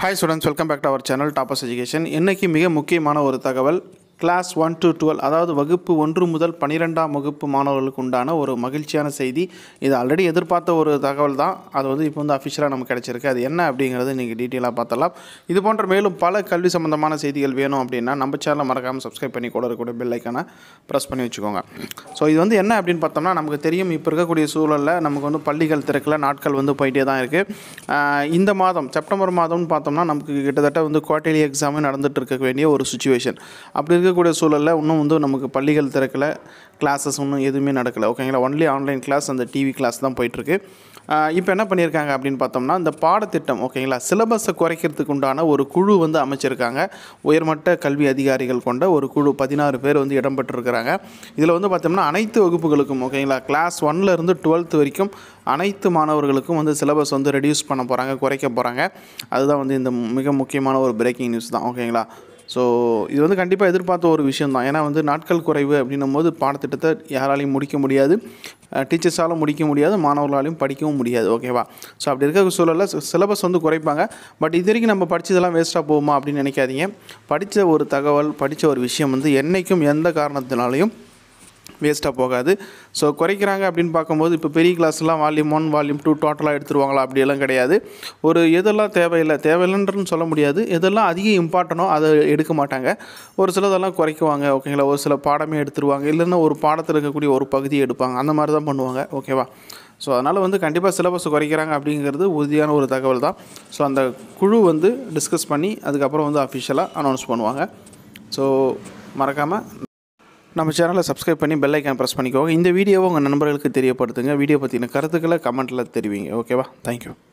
hi students welcome back to our channel Toppers education இன்றைக்கி மிக முக்கியமான ஒரு தகவல் கிளாஸ் ஒன் டு டுவெல் அதாவது வகுப்பு ஒன்று முதல் பன்னிரெண்டாம் வகுப்பு மாணவர்களுக்கு உண்டான ஒரு மகிழ்ச்சியான செய்தி இது ஆல்ரெடி எதிர்பார்த்த ஒரு தகவல் தான் அது வந்து இப்போ வந்து அஃபிஷியலாக நமக்கு கிடைச்சிருக்கு அது என்ன அப்படிங்கிறது நீங்கள் டீட்டெயிலாக பார்த்தலாம் இது போன்ற மேலும் பல கல்வி சம்பந்தமான செய்திகள் வேணும் அப்படின்னா நம்ம சேனலை மறக்காமல் சப்ஸ்கிரைப் பண்ணி கூட இருக்கக்கூடிய பெல் ஐக்கானை ப்ரெஸ் பண்ணி வச்சுக்கோங்க ஸோ இது வந்து என்ன அப்படின்னு பார்த்தோம்னா நமக்கு தெரியும் இப்போ இருக்கக்கூடிய சூழலில் நமக்கு வந்து பள்ளிகள் திறக்கல நாட்கள் வந்து போயிட்டே தான் இருக்குது இந்த மாதம் செப்டம்பர் மாதம்னு பார்த்தோம்னா நமக்கு கிட்டத்தட்ட வந்து குவார்டர்லி எக்ஸாமே நடந்துட்டு இருக்க வேண்டிய ஒரு சுச்சுவேஷன் அப்படி இருக்கக்கூடிய சூழலில் இன்னும் வந்து நமக்கு பள்ளிகள் திறக்கல கிளாஸஸ் இன்னும் எதுவுமே நடக்கலை ஓகேங்களா ஒன்லி ஆன்லைன் கிளாஸ் அந்த டிவி கிளாஸ் தான் போயிட்டுருக்கு இப்போ என்ன பண்ணியிருக்காங்க அப்படின்னு பார்த்தோம்னா இந்த பாடத்திட்டம் ஓகேங்களா சிலபஸை குறைக்கிறதுக்கு உண்டான ஒரு குழு வந்து அமைச்சிருக்காங்க உயர்மட்ட கல்வி அதிகாரிகள் கொண்ட ஒரு குழு பதினாறு பேர் வந்து இடம்பெற்றிருக்கிறாங்க இதில் வந்து பார்த்தோம்னா அனைத்து வகுப்புகளுக்கும் ஓகேங்களா கிளாஸ் ஒன்ல இருந்து டுவெல்த் வரைக்கும் அனைத்து மாணவர்களுக்கும் வந்து சிலபஸ் வந்து ரெடியூஸ் பண்ண போகிறாங்க குறைக்க போகிறாங்க அதுதான் வந்து இந்த மிக முக்கியமான ஒரு பிரேக்கிங் நியூஸ் தான் ஓகேங்களா ஸோ இது வந்து கண்டிப்பாக எதிர்பார்த்த ஒரு விஷயம் தான் ஏன்னா வந்து நாட்கள் குறைவு அப்படின்னும் போது பாடத்திட்டத்தை யாராலையும் முடிக்க முடியாது டீச்சர்ஸாலும் முடிக்க முடியாது மாணவர்களாலையும் படிக்கவும் முடியாது ஓகேவா ஸோ அப்படி இருக்க சூழலில் சிலபஸ் வந்து குறைப்பாங்க பட் இது வரைக்கும் நம்ம படித்ததெல்லாம் வேஸ்ட்டாக போகுமா அப்படின்னு நினைக்காதீங்க படித்த ஒரு தகவல் படித்த ஒரு விஷயம் வந்து என்றைக்கும் எந்த காரணத்தினாலையும் வேஸ்ட்டாக போகாது ஸோ குறைக்கிறாங்க அப்படின்னு பார்க்கும்போது இப்போ பெரிய கிளாஸ்லாம் வால்யூம் ஒன் வால்யூம் டூ டோட்டலாக எடுத்துருவாங்களா அப்படியெல்லாம் கிடையாது ஒரு எதெல்லாம் தேவையில்லை தேவையில்லைன்றன்னு சொல்ல முடியாது எதெல்லாம் அதிக இம்பார்ட்டனோ அதை எடுக்க மாட்டாங்க ஒரு சிலதெல்லாம் குறைக்குவாங்க ஓகேங்களா ஒரு சில பாடமே எடுத்துருவாங்க இல்லைன்னா ஒரு பாடத்தில் இருக்கக்கூடிய ஒரு பகுதியை எடுப்பாங்க அந்த மாதிரி தான் பண்ணுவாங்க ஓகேவா ஸோ அதனால் வந்து கண்டிப்பாக சிலபஸ் குறைக்கிறாங்க அப்படிங்கிறது உறுதியான ஒரு தகவல் தான் ஸோ அந்த குழு வந்து டிஸ்கஸ் பண்ணி அதுக்கப்புறம் வந்து அஃபிஷியலாக அனௌன்ஸ் பண்ணுவாங்க ஸோ மறக்காமல் நம்ம சேனலை சப்ஸ்கிரைப் பண்ணி பெல் ஐக்கான் ப்ரெஸ் பண்ணிக்கோங்க இந்த வீடியோவை உங்கள் நண்பர்களுக்கு தெரியப்படுத்துங்க வீடியோ பற்றின கருத்துக்களை கமெண்ட்டில் தெரிவிங்க ஓகேவா தேங்க்யூ